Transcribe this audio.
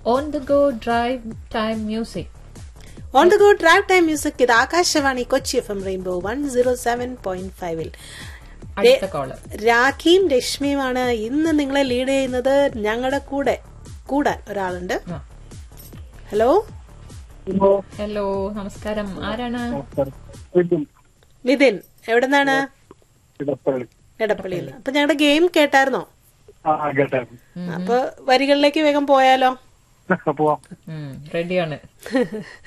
on the go drive time music on the go drive time music ഇത് Akashvani Kochi F M rainbow one zero seven point ഫൈവിൽ അടുത്ത call രാഖിയും രശ്മിയുമാണ് ഇന്ന് നിങ്ങളെ lead ചെയ്യുന്നത് ഞങ്ങളുടെ കൂടെ കൂടാൻ ഒരാളുണ്ട് ഹലോ ഹലോ നമസ്കാരം ആരാണ് നിതിൻ എവിടെന്നാണ് ഇടപ്പള്ളി എടപ്പള്ളിയിൽ അപ്പൊ ഞങ്ങളുടെ ഗെയിം കേട്ടായിരുന്നോ ആ കേട്ടായിരുന്നു അപ്പൊ വരികളിലേക്ക് വേഗം പോയാലോ പോവാം റെഡിയാണ്